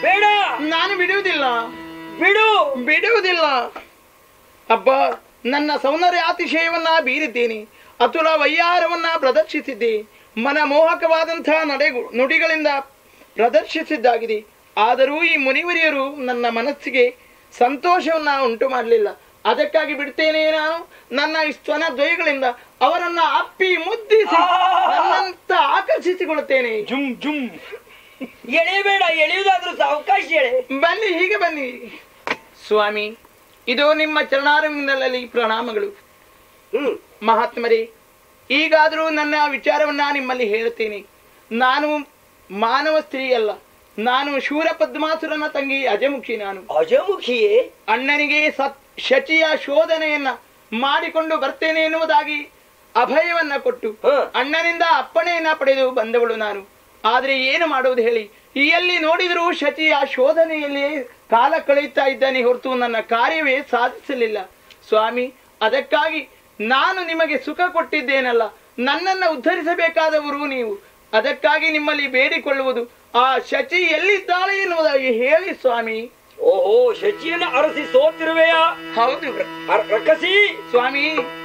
ಬೇಡ ನಾನು ಬಿಡುವುದಿಲ್ಲ ಬಿಡು ಬಿಡುವುದಿಲ್ಲ ಅಬ್ಬ ನನ್ನ ಸೌಂದರ್ಯಾತಿಶಯವನ್ನ ಬೀರಿದ್ದೇನೆ ಅತುಲ ವಯ್ಯಾರವನ್ನ ಪ್ರದರ್ಶಿಸಿದ್ದೆ ಮನ ಮೋಹಕವಾದಂತಹ ನಡೆಗು ನುಡಿಗಳಿಂದ ಪ್ರದರ್ಶಿಸಿದ್ದಾಗಿದೆ ಆದರೂ ಈ ಮುನಿವರಿಯರು ನನ್ನ ಮನಸ್ಸಿಗೆ ಸಂತೋಷವನ್ನ ಉಂಟು ಮಾಡಲಿಲ್ಲ ಅದಕ್ಕಾಗಿ ಬಿಡ್ತೇನೆ ನಾನು ನನ್ನ ಈ ಸ್ತನ ದ್ವಯಗಳಿಂದ ಅವರನ್ನ ಅಪ್ಪಿ ಮುದ್ದಿಸಿ ನನ್ನಂತ ಆಕರ್ಷಿಸಿಕೊಳ್ಳುತ್ತೇನೆ ಜುಮ್ ಜುಮ್ ಎಳೆಯಬೇಡ ಎಳೆಯುವುದಾದ್ರೂ ಅವಕಾಶ ಎಳೆ ಬನ್ನಿ ಹೀಗೆ ಬನ್ನಿ ಸ್ವಾಮಿ ಇದು ನಿಮ್ಮ ಚರಣಾರವಿಂದಲಲ್ಲಿ ಪ್ರಣಾಮಗಳು ಹ್ಮ್ ಮಹಾತ್ಮರೇ ಈಗಾದರೂ ನನ್ನ ವಿಚಾರವನ್ನ ನಿಮ್ಮಲ್ಲಿ ಹೇಳ್ತೇನೆ ನಾನು ಮಾನವ ಸ್ತ್ರೀ ಅಲ್ಲ ನಾನು ಶೂರ ಪದ್ಮಾಸುರನ ತಂಗಿ ಅಜಮುಖಿ ನಾನು ಅಜಮುಖಿಯೇ ಅಣ್ಣನಿಗೆ ಸತ್ ಶಚಿಯ ಶೋಧನೆಯನ್ನ ಮಾಡಿಕೊಂಡು ಬರ್ತೇನೆ ಎನ್ನುವುದಾಗಿ ಅಭಯವನ್ನ ಕೊಟ್ಟು ಹ. ಅಣ್ಣನಿಂದ ಅಪ್ಪಣೆಯನ್ನ ಪಡೆದು ಬಂದವಳು ನಾನು ಆದ್ರೆ ಏನು ಮಾಡುವುದು ಹೇಳಿ ಈ ಎಲ್ಲಿ ನೋಡಿದರೂ ಶಚಿಯ ಶೋಧನೆಯಲ್ಲಿ ಕಾಲ ಕಳೆಯುತ್ತಾ ಇದ್ದಾನೆ ಹೊರತು ನನ್ನ ಕಾರ್ಯವೇ ಸಾಧಿಸಲಿಲ್ಲ ಸ್ವಾಮಿ ಅದಕ್ಕಾಗಿ ನಾನು ನಿಮಗೆ ಸುಖ ಕೊಟ್ಟಿದ್ದೇನಲ್ಲ ನನ್ನನ್ನ ಉದ್ಧರಿಸಬೇಕಾದವರು ನೀವು ಅದಕ್ಕಾಗಿ ನಿಮ್ಮಲ್ಲಿ ಬೇಡಿಕೊಳ್ಳುವುದು ಆ ಶಚಿ ಎಲ್ಲಿದ್ದಾಳೆ ಎನ್ನುವುದಾಗಿ ಹೇಳಿ ಸ್ವಾಮಿ ಓಹೋ ಶಚಿಯನ್ನು ಅರಸಿ ಸೋತಿರುವೆಯಾ ಹೌದು ಅರ- ರಕ್ಕಸಿ ಸ್ವಾಮಿ